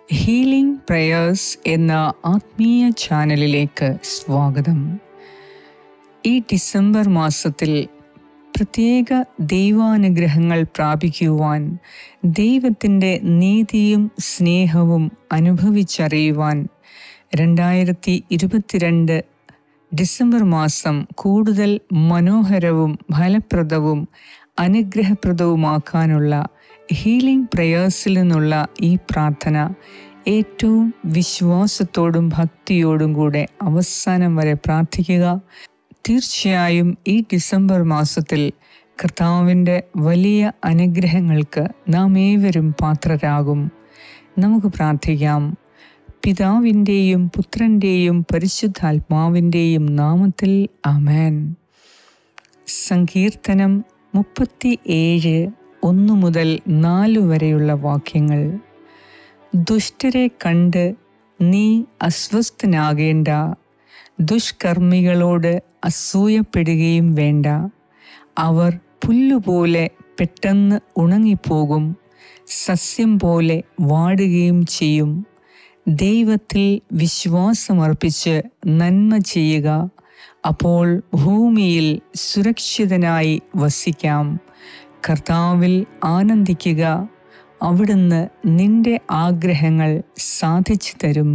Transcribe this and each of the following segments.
healing prayers എന്ന ആത്മീയ ചാനലിലേക്ക് സ്വാഗതം ഈ ഡിസംബർ മാസത്തിൽ പ്രത്യേക ദൈവാനുഗ്രഹങ്ങൾ പ്രാപിക്കുവാൻ ദൈവത്തിൻ്റെ നീതിയും സ്നേഹവും അനുഭവിച്ചറിയുവാൻ രണ്ടായിരത്തി ഇരുപത്തിരണ്ട് ഡിസംബർ മാസം കൂടുതൽ മനോഹരവും ഫലപ്രദവും അനുഗ്രഹപ്രദവുമാക്കാനുള്ള ഹീലിംഗ് പ്രേയേഴ്സിൽ നിന്നുള്ള ഈ പ്രാർത്ഥന ഏറ്റവും വിശ്വാസത്തോടും ഭക്തിയോടും കൂടെ അവസാനം വരെ പ്രാർത്ഥിക്കുക തീർച്ചയായും ഈ ഡിസംബർ മാസത്തിൽ കർത്താവിൻ്റെ വലിയ അനുഗ്രഹങ്ങൾക്ക് നാം ഏവരും പാത്രരാകും നമുക്ക് പ്രാർത്ഥിക്കാം പിതാവിൻ്റെയും പുത്രൻ്റെയും പരിശുദ്ധാത്മാവിൻ്റെയും നാമത്തിൽ അമേൻ സങ്കീർത്തനം മുപ്പത്തി ഏഴ് ഒന്ന് മുതൽ നാലു വരെയുള്ള വാക്യങ്ങൾ ദുഷ്ടരെ കണ്ട് നീ അസ്വസ്ഥനാകേണ്ട ദുഷ്കർമ്മികളോട് അസൂയപ്പെടുകയും വേണ്ട അവർ പുല്ലുപോലെ പെട്ടെന്ന് ഉണങ്ങിപ്പോകും സസ്യം പോലെ വാടുകയും ചെയ്യും ദൈവത്തിൽ വിശ്വാസമർപ്പിച്ച് നന്മ ചെയ്യുക അപ്പോൾ ഭൂമിയിൽ സുരക്ഷിതനായി വസിക്കാം കർത്താവിൽ ആനന്ദിക്കുക അവിടുന്ന് നിന്റെ ആഗ്രഹങ്ങൾ സാധിച്ചു തരും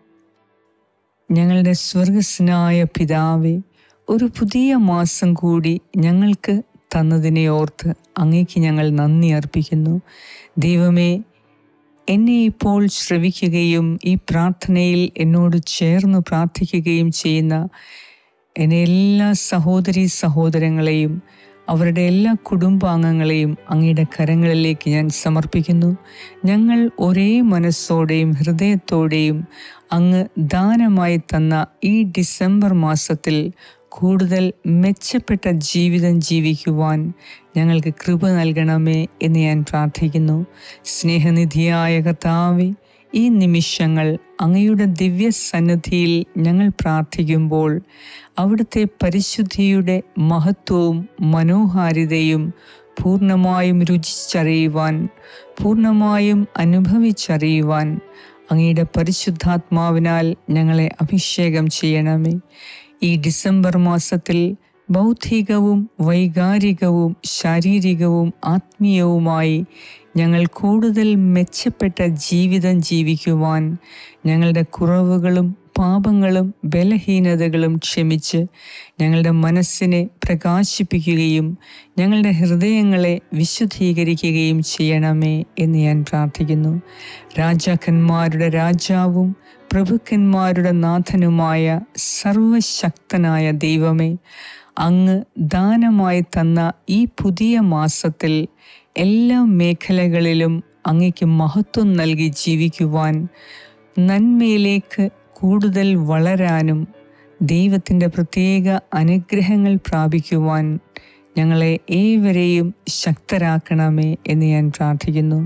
ഞങ്ങളുടെ സ്വർഗസ്നായ പിതാവെ ഒരു പുതിയ മാസം കൂടി ഞങ്ങൾക്ക് തന്നതിനെ ഓർത്ത് അങ്ങേക്ക് ഞങ്ങൾ നന്ദി അർപ്പിക്കുന്നു ദൈവമേ എന്നെ ഇപ്പോൾ ശ്രവിക്കുകയും ഈ പ്രാർത്ഥനയിൽ എന്നോട് ചേർന്ന് പ്രാർത്ഥിക്കുകയും ചെയ്യുന്ന എന്നെ എല്ലാ സഹോദരി സഹോദരങ്ങളെയും അവരുടെ എല്ലാ കുടുംബാംഗങ്ങളെയും അങ്ങയുടെ കരങ്ങളിലേക്ക് ഞാൻ സമർപ്പിക്കുന്നു ഞങ്ങൾ ഒരേ മനസ്സോടെയും ഹൃദയത്തോടെയും അങ്ങ് ദാനമായി തന്ന ഈ ഡിസംബർ മാസത്തിൽ കൂടുതൽ മെച്ചപ്പെട്ട ജീവിതം ജീവിക്കുവാൻ ഞങ്ങൾക്ക് കൃപ നൽകണമേ എന്ന് ഞാൻ പ്രാർത്ഥിക്കുന്നു സ്നേഹനിധിയായ കർത്താവെ ഈ നിമിഷങ്ങൾ അങ്ങയുടെ ദിവ്യ സന്നിധിയിൽ ഞങ്ങൾ പ്രാർത്ഥിക്കുമ്പോൾ അവിടുത്തെ പരിശുദ്ധിയുടെ മഹത്വവും മനോഹാരിതയും പൂർണ്ണമായും രുചിച്ചറിയുവാൻ പൂർണ്ണമായും അനുഭവിച്ചറിയുവാൻ അങ്ങയുടെ പരിശുദ്ധാത്മാവിനാൽ ഞങ്ങളെ അഭിഷേകം ചെയ്യണമേ ഈ ഡിസംബർ മാസത്തിൽ ബൗദ്ധികവും വൈകാരികവും ശാരീരികവും ആത്മീയവുമായി ഞങ്ങൾ കൂടുതൽ മെച്ചപ്പെട്ട ജീവിതം ജീവിക്കുവാൻ ഞങ്ങളുടെ കുറവുകളും പാപങ്ങളും ബലഹീനതകളും ക്ഷമിച്ച് ഞങ്ങളുടെ മനസ്സിനെ പ്രകാശിപ്പിക്കുകയും ഞങ്ങളുടെ ഹൃദയങ്ങളെ വിശുദ്ധീകരിക്കുകയും ചെയ്യണമേ എന്ന് ഞാൻ പ്രാർത്ഥിക്കുന്നു രാജാക്കന്മാരുടെ രാജാവും പ്രഭുക്കന്മാരുടെ നാഥനുമായ സർവശക്തനായ ദൈവമേ അങ്ങ് ദാനമായി തന്ന ഈ പുതിയ മാസത്തിൽ എല്ലാ മേഖലകളിലും അങ്ങയ്ക്ക് മഹത്വം നൽകി ജീവിക്കുവാൻ നന്മയിലേക്ക് കൂടുതൽ വളരാനും ദൈവത്തിൻ്റെ പ്രത്യേക അനുഗ്രഹങ്ങൾ പ്രാപിക്കുവാൻ ഞങ്ങളെ ഏവരെയും ശക്തരാക്കണമേ എന്ന് ഞാൻ പ്രാർത്ഥിക്കുന്നു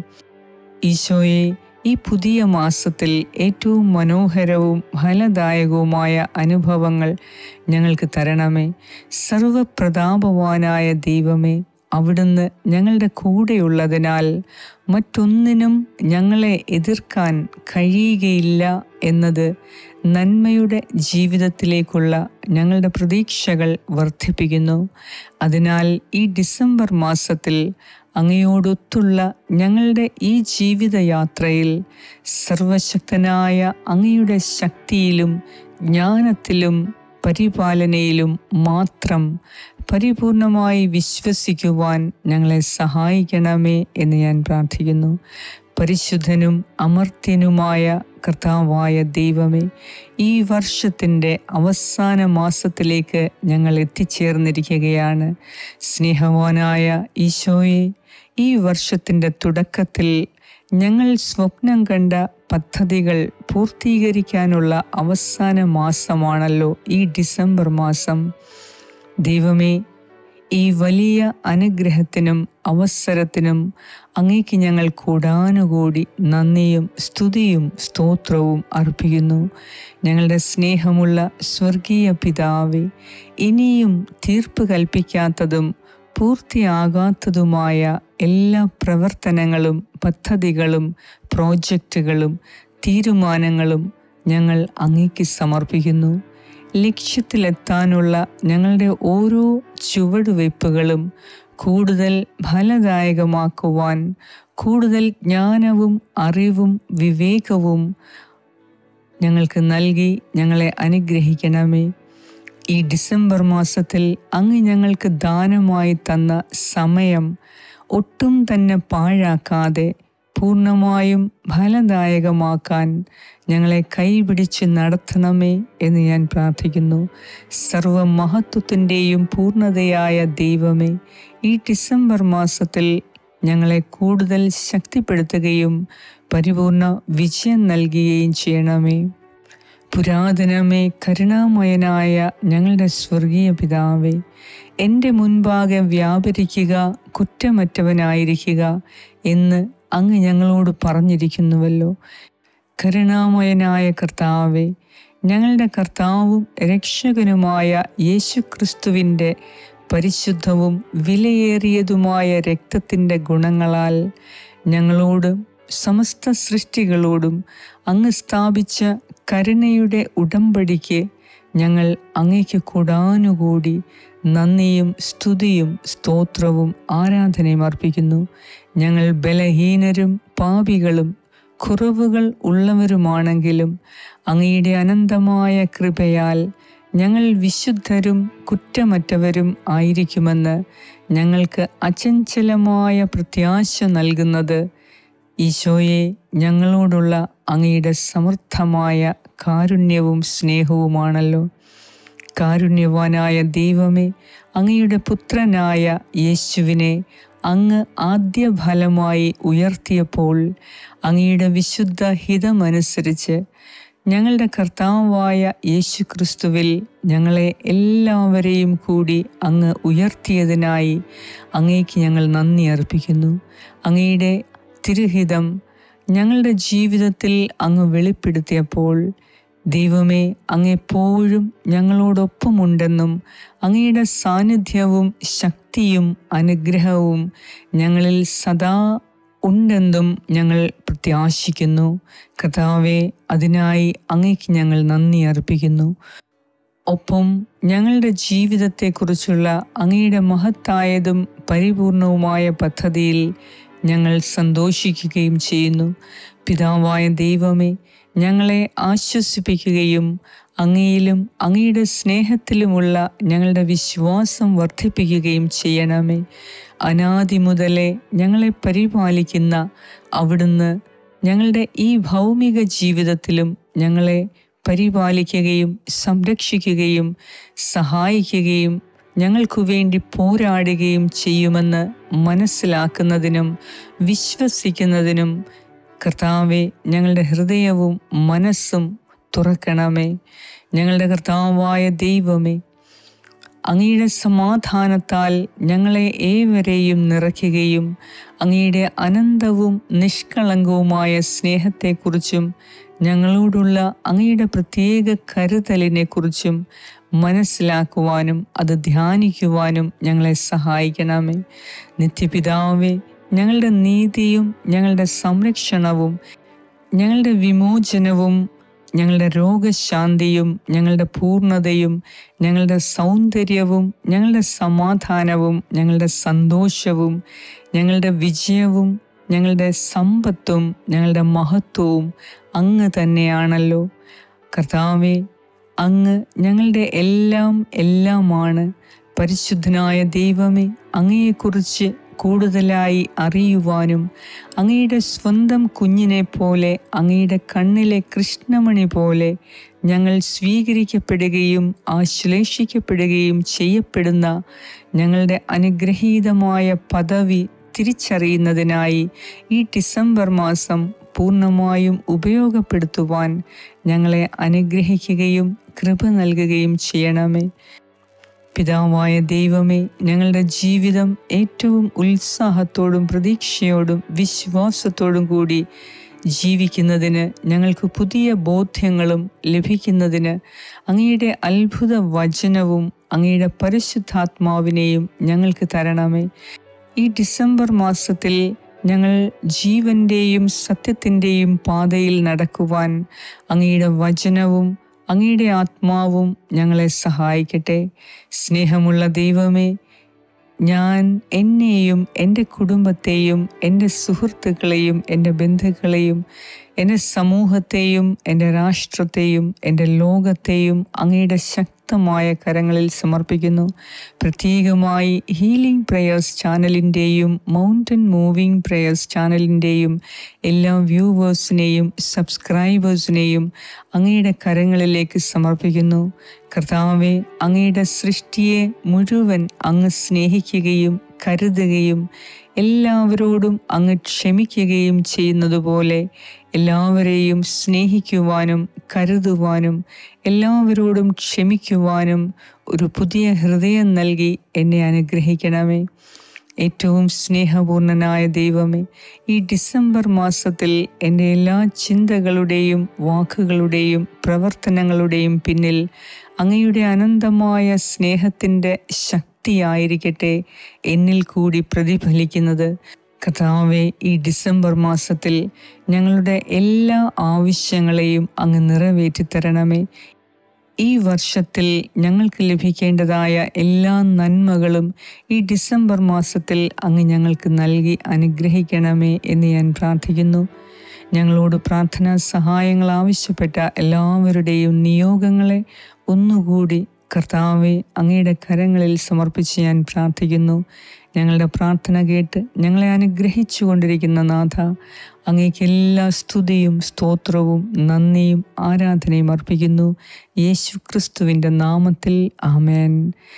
ഈശോയെ ഈ പുതിയ മാസത്തിൽ ഏറ്റവും മനോഹരവും ഫലദായകവുമായ അനുഭവങ്ങൾ ഞങ്ങൾക്ക് തരണമേ സർവപ്രതാപവാനായ ദൈവമേ അവിടുന്ന് ഞങ്ങളുടെ കൂടെയുള്ളതിനാൽ മറ്റൊന്നിനും ഞങ്ങളെ എതിർക്കാൻ കഴിയുകയില്ല എന്നത് നന്മയുടെ ജീവിതത്തിലേക്കുള്ള ഞങ്ങളുടെ പ്രതീക്ഷകൾ വർദ്ധിപ്പിക്കുന്നു അതിനാൽ ഈ ഡിസംബർ മാസത്തിൽ അങ്ങയോടൊത്തുള്ള ഞങ്ങളുടെ ഈ ജീവിതയാത്രയിൽ സർവശക്തനായ അങ്ങയുടെ ശക്തിയിലും ജ്ഞാനത്തിലും പരിപാലനയിലും മാത്രം പരിപൂർണമായി വിശ്വസിക്കുവാൻ ഞങ്ങളെ സഹായിക്കണമേ എന്ന് ഞാൻ പ്രാർത്ഥിക്കുന്നു പരിശുദ്ധനും അമർത്യനുമായ കർത്താവായ ദൈവമേ ഈ വർഷത്തിൻ്റെ അവസാന മാസത്തിലേക്ക് ഞങ്ങൾ എത്തിച്ചേർന്നിരിക്കുകയാണ് സ്നേഹവാനായ ഈശോയെ ഈ വർഷത്തിൻ്റെ തുടക്കത്തിൽ ഞങ്ങൾ സ്വപ്നം കണ്ട പദ്ധതികൾ പൂർത്തീകരിക്കാനുള്ള അവസാന മാസമാണല്ലോ ഈ ഡിസംബർ മാസം ദൈവമേ ഈ വലിയ അനുഗ്രഹത്തിനും അവസരത്തിനും അങ്ങേക്ക് ഞങ്ങൾ കൂടാനുകൂടി നന്ദിയും സ്തുതിയും സ്തോത്രവും അർപ്പിക്കുന്നു ഞങ്ങളുടെ സ്നേഹമുള്ള സ്വർഗീയ പിതാവെ ഇനിയും തീർപ്പ് കൽപ്പിക്കാത്തതും പൂർത്തിയാകാത്തതുമായ എല്ലാ പ്രവർത്തനങ്ങളും പദ്ധതികളും പ്രോജക്റ്റുകളും തീരുമാനങ്ങളും ഞങ്ങൾ അങ്ങേക്ക് സമർപ്പിക്കുന്നു ലക്ഷ്യത്തിലെത്താനുള്ള ഞങ്ങളുടെ ഓരോ ചുവടുവയ്പ്പുകളും കൂടുതൽ ഫലദായകമാക്കുവാൻ കൂടുതൽ ജ്ഞാനവും അറിവും വിവേകവും ഞങ്ങൾക്ക് നൽകി ഞങ്ങളെ അനുഗ്രഹിക്കണമേ ഈ ഡിസംബർ മാസത്തിൽ അങ്ങ് ഞങ്ങൾക്ക് ദാനമായി തന്ന സമയം ഒട്ടും തന്നെ പാഴാക്കാതെ പൂർണ്ണമായും ഫലദായകമാക്കാൻ ഞങ്ങളെ കൈപിടിച്ച് നടത്തണമേ എന്ന് ഞാൻ പ്രാർത്ഥിക്കുന്നു സർവമഹത്വത്തിൻ്റെയും പൂർണ്ണതയായ ദൈവമേ ഈ ഡിസംബർ മാസത്തിൽ ഞങ്ങളെ കൂടുതൽ ശക്തിപ്പെടുത്തുകയും പരിപൂർണ വിജയം നൽകുകയും ചെയ്യണമേ പുരാതനമേ കരുണാമയനായ ഞങ്ങളുടെ സ്വർഗീയ പിതാവേ എൻ്റെ മുൻപാകെ വ്യാപരിക്കുക കുറ്റമറ്റവനായിരിക്കുക എന്ന് അങ്ങ് ഞങ്ങളോട് പറഞ്ഞിരിക്കുന്നുവല്ലോ കരുണാമയനായ കർത്താവെ ഞങ്ങളുടെ കർത്താവും രക്ഷകനുമായ യേശുക്രിസ്തുവിൻ്റെ പരിശുദ്ധവും വിലയേറിയതുമായ രക്തത്തിൻ്റെ ഗുണങ്ങളാൽ ഞങ്ങളോടും സമസ്ത സൃഷ്ടികളോടും അങ്ങ് സ്ഥാപിച്ച കരുണയുടെ ഉടമ്പടിക്ക് ഞങ്ങൾ അങ്ങയ്ക്ക് കൂടാനുകൂടി നന്ദിയും സ്തുതിയും സ്തോത്രവും ആരാധനയും അർപ്പിക്കുന്നു ഞങ്ങൾ ബലഹീനരും പാപികളും കുറവുകൾ ഉള്ളവരുമാണെങ്കിലും അങ്ങയുടെ അനന്തമായ കൃപയാൽ ഞങ്ങൾ വിശുദ്ധരും കുറ്റമറ്റവരും ആയിരിക്കുമെന്ന് ഞങ്ങൾക്ക് അചഞ്ചലമായ പ്രത്യാശ നൽകുന്നത് ഈശോയെ ഞങ്ങളോടുള്ള അങ്ങയുടെ സമർത്ഥമായ കാരുണ്യവും സ്നേഹവുമാണല്ലോ കാരുണ്യവാനായ ദൈവമേ അങ്ങയുടെ പുത്രനായ യേശുവിനെ അങ്ങ് ആദ്യ ഫലമായി ഉയർത്തിയപ്പോൾ അങ്ങയുടെ വിശുദ്ധ ഹിതമനുസരിച്ച് ഞങ്ങളുടെ കർത്താവായ യേശു ക്രിസ്തുവിൽ ഞങ്ങളെ എല്ലാവരെയും കൂടി അങ്ങ് ഉയർത്തിയതിനായി അങ്ങേക്ക് ഞങ്ങൾ നന്ദി അർപ്പിക്കുന്നു അങ്ങയുടെ തിരുഹിതം ഞങ്ങളുടെ ജീവിതത്തിൽ അങ്ങ് വെളിപ്പെടുത്തിയപ്പോൾ ദൈവമേ അങ്ങെപ്പോഴും ഞങ്ങളോടൊപ്പമുണ്ടെന്നും അങ്ങയുടെ സാന്നിധ്യവും ശക്തിയും അനുഗ്രഹവും ഞങ്ങളിൽ സദാ ഉണ്ടെന്നും ഞങ്ങൾ പ്രത്യാശിക്കുന്നു കർത്താവെ അതിനായി അങ്ങയ്ക്ക് ഞങ്ങൾ നന്ദി അർപ്പിക്കുന്നു ഒപ്പം ഞങ്ങളുടെ ജീവിതത്തെക്കുറിച്ചുള്ള അങ്ങയുടെ മഹത്തായതും പരിപൂർണവുമായ പദ്ധതിയിൽ ഞങ്ങൾ സന്തോഷിക്കുകയും ചെയ്യുന്നു പിതാവായ ദൈവമേ ഞങ്ങളെ ആശ്വസിപ്പിക്കുകയും അങ്ങയിലും അങ്ങയുടെ സ്നേഹത്തിലുമുള്ള ഞങ്ങളുടെ വിശ്വാസം വർദ്ധിപ്പിക്കുകയും ചെയ്യണമേ അനാദി മുതലേ ഞങ്ങളെ പരിപാലിക്കുന്ന അവിടുന്ന് ഞങ്ങളുടെ ഈ ഭൗമിക ജീവിതത്തിലും ഞങ്ങളെ പരിപാലിക്കുകയും സംരക്ഷിക്കുകയും സഹായിക്കുകയും ഞങ്ങൾക്കു വേണ്ടി പോരാടുകയും ചെയ്യുമെന്ന് മനസ്സിലാക്കുന്നതിനും വിശ്വസിക്കുന്നതിനും കർത്താവെ ഞങ്ങളുടെ ഹൃദയവും മനസ്സും തുറക്കണമേ ഞങ്ങളുടെ കർത്താവായ ദൈവമേ അങ്ങയുടെ സമാധാനത്താൽ ഞങ്ങളെ ഏവരെയും നിറയ്ക്കുകയും അങ്ങയുടെ അനന്തവും നിഷ്കളങ്കവുമായ സ്നേഹത്തെക്കുറിച്ചും ഞങ്ങളോടുള്ള അങ്ങയുടെ പ്രത്യേക കരുതലിനെക്കുറിച്ചും മനസ്സിലാക്കുവാനും അത് ധ്യാനിക്കുവാനും ഞങ്ങളെ സഹായിക്കണമേ നിത്യപിതാവേ ഞങ്ങളുടെ നീതിയും ഞങ്ങളുടെ സംരക്ഷണവും ഞങ്ങളുടെ വിമോചനവും ഞങ്ങളുടെ രോഗശാന്തിയും ഞങ്ങളുടെ പൂർണ്ണതയും ഞങ്ങളുടെ സൗന്ദര്യവും ഞങ്ങളുടെ സമാധാനവും ഞങ്ങളുടെ സന്തോഷവും ഞങ്ങളുടെ വിജയവും ഞങ്ങളുടെ സമ്പത്തും ഞങ്ങളുടെ മഹത്വവും അങ്ങ് തന്നെയാണല്ലോ കർത്താവെ അങ്ങ് ഞങ്ങളുടെ എല്ലാം എല്ലാമാണ് പരിശുദ്ധനായ ദൈവമേ അങ്ങയെക്കുറിച്ച് കൂടുതലായി അറിയുവാനും അങ്ങയുടെ സ്വന്തം കുഞ്ഞിനെ പോലെ അങ്ങയുടെ കണ്ണിലെ കൃഷ്ണമണി പോലെ ഞങ്ങൾ സ്വീകരിക്കപ്പെടുകയും ആശ്ലേഷിക്കപ്പെടുകയും ചെയ്യപ്പെടുന്ന ഞങ്ങളുടെ അനുഗ്രഹീതമായ പദവി തിരിച്ചറിയുന്നതിനായി ഈ ഡിസംബർ മാസം പൂർണ്ണമായും ഉപയോഗപ്പെടുത്തുവാൻ ഞങ്ങളെ അനുഗ്രഹിക്കുകയും കൃപ നൽകുകയും ചെയ്യണമേ പിതാവായ ദൈവമേ ഞങ്ങളുടെ ജീവിതം ഏറ്റവും ഉത്സാഹത്തോടും പ്രതീക്ഷയോടും വിശ്വാസത്തോടും കൂടി ജീവിക്കുന്നതിന് ഞങ്ങൾക്ക് പുതിയ ബോധ്യങ്ങളും ലഭിക്കുന്നതിന് അങ്ങയുടെ അത്ഭുത വചനവും അങ്ങയുടെ പരിശുദ്ധാത്മാവിനെയും ഞങ്ങൾക്ക് തരണമേ ഈ ഡിസംബർ മാസത്തിൽ ഞങ്ങൾ ജീവൻ്റെയും സത്യത്തിൻ്റെയും പാതയിൽ നടക്കുവാൻ അങ്ങയുടെ വചനവും അങ്ങയുടെ ആത്മാവും ഞങ്ങളെ സഹായിക്കട്ടെ സ്നേഹമുള്ള ദൈവമേ ഞാൻ എന്നെയും എൻ്റെ കുടുംബത്തെയും എൻ്റെ സുഹൃത്തുക്കളെയും എൻ്റെ ബന്ധുക്കളെയും എൻ്റെ സമൂഹത്തെയും എൻ്റെ രാഷ്ട്രത്തെയും എൻ്റെ ലോകത്തെയും അങ്ങയുടെ ശക്തമായ കരങ്ങളിൽ സമർപ്പിക്കുന്നു പ്രത്യേകമായി ഹീലിംഗ് പ്രേയേഴ്സ് ചാനലിൻ്റെയും മൗണ്ടൻ മൂവിംഗ് പ്രേയേഴ്സ് ചാനലിൻ്റെയും എല്ലാ വ്യൂവേഴ്സിനെയും സബ്സ്ക്രൈബേഴ്സിനെയും അങ്ങയുടെ കരങ്ങളിലേക്ക് സമർപ്പിക്കുന്നു കർത്താവെ അങ്ങയുടെ സൃഷ്ടിയെ മുഴുവൻ അങ്ങ് സ്നേഹിക്കുകയും കരുതുകയും എല്ലാവരോടും അങ്ങ് ക്ഷമിക്കുകയും ചെയ്യുന്നതുപോലെ എല്ലാവരെയും സ്നേഹിക്കുവാനും കരുതുവാനും എല്ലാവരോടും ക്ഷമിക്കുവാനും ഒരു പുതിയ ഹൃദയം നൽകി എന്നെ അനുഗ്രഹിക്കണമേ ഏറ്റവും സ്നേഹപൂർണനായ ദൈവമേ ഈ ഡിസംബർ മാസത്തിൽ എൻ്റെ എല്ലാ ചിന്തകളുടെയും വാക്കുകളുടെയും പ്രവർത്തനങ്ങളുടെയും പിന്നിൽ അങ്ങയുടെ അനന്തമായ സ്നേഹത്തിൻ്റെ ശക്തിയായിരിക്കട്ടെ എന്നിൽ കൂടി പ്രതിഫലിക്കുന്നത് കർത്താവെ ഈ ഡിസംബർ മാസത്തിൽ ഞങ്ങളുടെ എല്ലാ ആവശ്യങ്ങളെയും അങ്ങ് നിറവേറ്റി തരണമേ ഈ വർഷത്തിൽ ഞങ്ങൾക്ക് ലഭിക്കേണ്ടതായ എല്ലാ നന്മകളും ഈ ഡിസംബർ മാസത്തിൽ അങ്ങ് ഞങ്ങൾക്ക് നൽകി അനുഗ്രഹിക്കണമേ എന്ന് ഞാൻ പ്രാർത്ഥിക്കുന്നു ഞങ്ങളോട് പ്രാർത്ഥനാ സഹായങ്ങൾ ആവശ്യപ്പെട്ട എല്ലാവരുടെയും നിയോഗങ്ങളെ ഒന്നുകൂടി കർത്താവെ അങ്ങയുടെ കരങ്ങളിൽ സമർപ്പിച്ച് ഞാൻ പ്രാർത്ഥിക്കുന്നു ഞങ്ങളുടെ പ്രാർത്ഥന കേട്ട് ഞങ്ങളെ അനുഗ്രഹിച്ചു കൊണ്ടിരിക്കുന്ന നാഥ അങ്ങേക്ക് എല്ലാ സ്തുതിയും സ്തോത്രവും നന്ദിയും ആരാധനയും അർപ്പിക്കുന്നു യേശു ക്രിസ്തുവിൻ്റെ നാമത്തിൽ ആമേൻ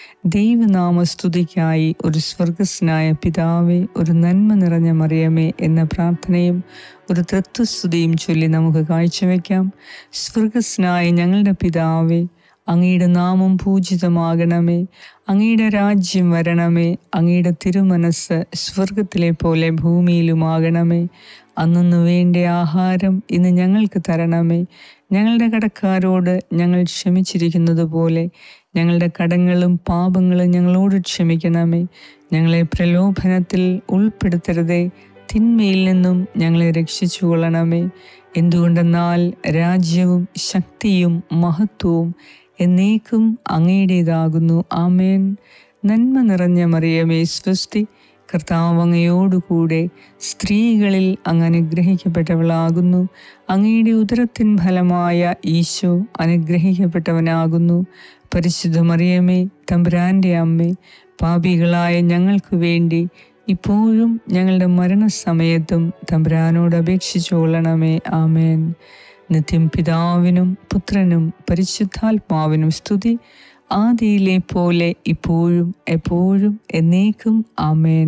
ദൈവനാമ സ്തുതിക്കായി ഒരു സ്വർഗസ്നായ പിതാവേ ഒരു നന്മ നിറഞ്ഞ മറിയമേ എന്ന പ്രാർത്ഥനയും ഒരു തൃത്വസ്തുതിയും ചൊല്ലി നമുക്ക് കാഴ്ചവെക്കാം സ്വർഗസ്നായ ഞങ്ങളുടെ പിതാവേ അങ്ങയുടെ നാമം പൂജിതമാകണമേ അങ്ങയുടെ രാജ്യം വരണമേ അങ്ങയുടെ തിരുമനസ് സ്വർഗത്തിലെ പോലെ ഭൂമിയിലുമാകണമേ അന്നു വേണ്ട ആഹാരം ഇന്ന് ഞങ്ങൾക്ക് തരണമേ ഞങ്ങളുടെ കടക്കാരോട് ഞങ്ങൾ ക്ഷമിച്ചിരിക്കുന്നത് പോലെ ഞങ്ങളുടെ കടങ്ങളും പാപങ്ങളും ഞങ്ങളോട് ക്ഷമിക്കണമേ ഞങ്ങളെ പ്രലോഭനത്തിൽ ഉൾപ്പെടുത്തരുതേ തിന്മയിൽ നിന്നും ഞങ്ങളെ രക്ഷിച്ചു കൊള്ളണമേ എന്തുകൊണ്ടെന്നാൽ രാജ്യവും ശക്തിയും മഹത്വവും എന്നേക്കും അങ്ങയുടേതാകുന്നു ആമേൻ നന്മ നിറഞ്ഞ മറിയമേ സ്വസ്തി കർത്താവ് അങ്ങയോടുകൂടെ സ്ത്രീകളിൽ അങ്ങ് അനുഗ്രഹിക്കപ്പെട്ടവളാകുന്നു അങ്ങയുടെ ഉദരത്തിൻ ഫലമായ ഈശോ അനുഗ്രഹിക്കപ്പെട്ടവനാകുന്നു പരിശുദ്ധ മറിയമേ തമ്പുരാൻ്റെ അമ്മേ പാപികളായ ഞങ്ങൾക്ക് വേണ്ടി ഇപ്പോഴും ഞങ്ങളുടെ മരണസമയത്തും തമ്പുരാനോട് അപേക്ഷിച്ചു കൊള്ളണമേ ആമേൻ നിത്യം പിതാവിനും പുത്രനും പരിശുദ്ധാത്മാവിനും സ്തുതി ആദിയിലെ പോലെ ഇപ്പോഴും എപ്പോഴും എന്നേക്കും ആമേൻ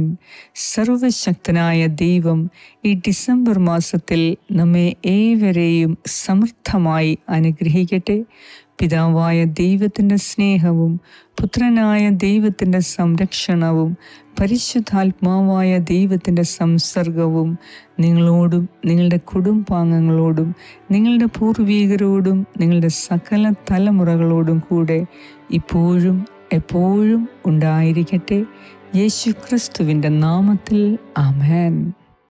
സർവശക്തനായ ദൈവം ഈ ഡിസംബർ മാസത്തിൽ നമ്മെ ഏവരെയും സമർത്ഥമായി അനുഗ്രഹിക്കട്ടെ പിതാവായ ദൈവത്തിൻ്റെ സ്നേഹവും പുത്രനായ ദൈവത്തിൻ്റെ സംരക്ഷണവും പരിശുദ്ധാത്മാവായ ദൈവത്തിൻ്റെ സംസർഗവും നിങ്ങളോടും നിങ്ങളുടെ കുടുംബാംഗങ്ങളോടും നിങ്ങളുടെ പൂർവീകരോടും നിങ്ങളുടെ സകല തലമുറകളോടും കൂടെ ഇപ്പോഴും എപ്പോഴും ഉണ്ടായിരിക്കട്ടെ യേശു ക്രിസ്തുവിൻ്റെ നാമത്തിൽ ആമേൻ